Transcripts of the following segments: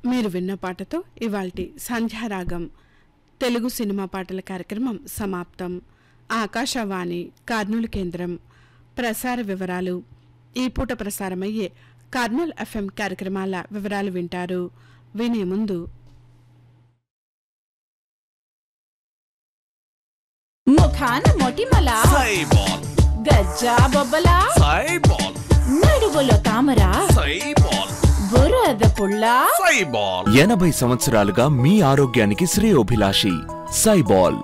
మీరు విన్న పాటతో ఇవాల్టి సంధ్యారాగం తెలుగు సినిమా పాటల కార్యక్రమం సమాప్తం ఆకాశవాణి కర్నూలు కేంద్రం ప్రసార వివరాలు ఈ పూట ప్రసారమయ్యే కర్నూలు ఎఫ్ఎం కార్యక్రమాల వివరాలు వింటారు వినే ముందు ముఖాన మొటిమల సైబాల్ గజ్జా బొబ్బల సైబాల్ నడువులో తామర సైబాల్ బురద పుల్ల సైబాల్ ఎనభై సంవత్సరాలుగా మీ ఆరోగ్యానికి శ్రేయోభిలాషి సైబాల్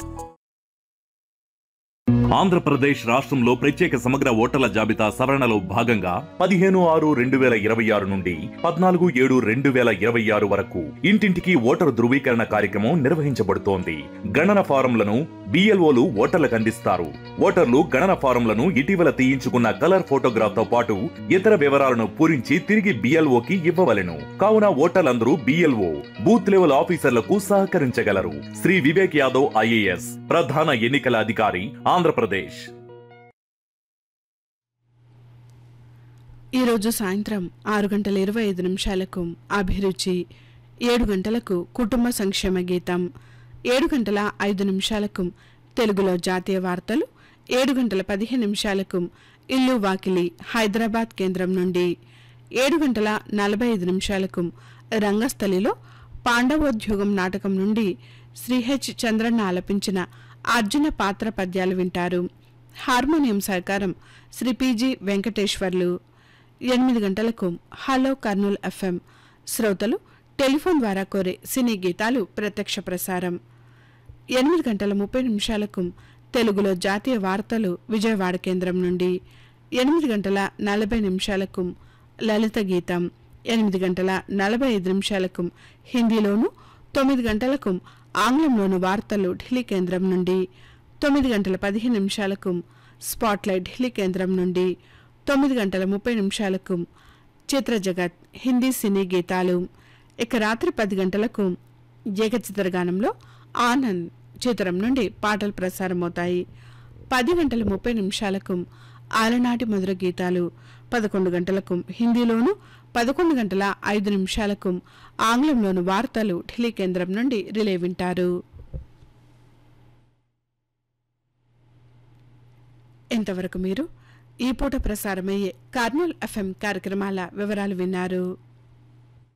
ఆంధ్రప్రదేశ్ రాష్ట్రంలో ప్రత్యేక సమగ్ర ఓటర్ల జాబితా సవరణలో భాగంగా పదిహేను ఆరు రెండు వేల ఇరవై ఆరు నుండి పద్నాలుగు ఏడు రెండు వేల ఇరవై ఆరు వరకు ఇంటింటికి ఓటరు ధృవీకరణ కార్యక్రమం నిర్వహించబడుతోంది గణన ఫారంలను బిఎల్ఓలు ఓటర్లకు అందిస్తారు ఓటర్లు గణన ఫారంలను ఇటీవల తీయించుకున్న కలర్ ఫోటోగ్రాఫ్ తో పాటు ఇతర వివరాలను పూరించి తిరిగి బిఎల్ఓకి ఇవ్వవలెను కావున ఓటర్లందరూ బిఎల్ఓ బూత్ లెవెల్ ఆఫీసర్లకు సహకరించగలరు శ్రీ వివేక్ యాదవ్ ఐఏఎస్ ప్రధాన ఎన్నికల అధికారి ఆంధ్రప్రదేశ్ ఈరోజు సాయంత్రం ఆరు గంటల ఇరవై ఐదు నిమిషాలకు అభిరుచి ఏడు గంటలకు కుటుంబ సంక్షేమ గీతం ఏడు గంటల ఐదు నిమిషాలకు తెలుగులో జాతీయ వార్తలు ఏడు గంటల పదిహేను నిమిషాలకు ఇల్లు వాకిలి హైదరాబాద్ కేంద్రం నుండి ఏడు గంటల నలభై ఐదు నిమిషాలకు రంగస్థలిలో పాండవోద్యోగం నాటకం నుండి శ్రీ హెచ్ చంద్రన్న ఆలపించిన అర్జున పాత్ర పద్యాలు వింటారు హార్మోనియం సహకారం శ్రీ పిజి వెంకటేశ్వర్లు ఎనిమిది గంటలకు హలో కర్నూల్ ఎఫ్ఎం శ్రోతలు టెలిఫోన్ ద్వారా కోరే సినీ గీతాలు ప్రత్యక్ష ప్రసారం ఎనిమిది గంటల ముప్పై నిమిషాలకు తెలుగులో జాతీయ వార్తలు విజయవాడ కేంద్రం నుండి ఎనిమిది గంటల నలభై నిమిషాలకు లలిత గీతం ఎనిమిది గంటల నలభై ఐదు నిమిషాలకు హిందీలోను తొమ్మిది గంటలకు ఆంగ్లంలోను వార్తలు ఢిల్లీ కేంద్రం నుండి తొమ్మిది గంటల పదిహేను నిమిషాలకు స్పాట్లైట్ ఢిల్లీ కేంద్రం నుండి తొమ్మిది గంటల ముప్పై నిమిషాలకు చిత్ర జగత్ హిందీ సినీ గీతాలు ఇక రాత్రి పది గంటలకు ఏకచిత్రగానంలో ఆనంద్ చిత్రం నుండి పాటలు ప్రసారమవుతాయి పది గంటల ముప్పై నిమిషాలకు ఆలనాటి మధుర గీతాలు పదకొండు గంటలకు హిందీలోను పదకొండు గంటల ఐదు నిమిషాలకు ఆంగ్లంలోను వార్తలు ఢిల్లీ కేంద్రం నుండి రిలే వింటారు ఇంతవరకు మీరు ఈ పూట ప్రసారమయ్యే కర్నూల్ ఎఫ్ఎం కార్యక్రమాల వివరాలు విన్నారు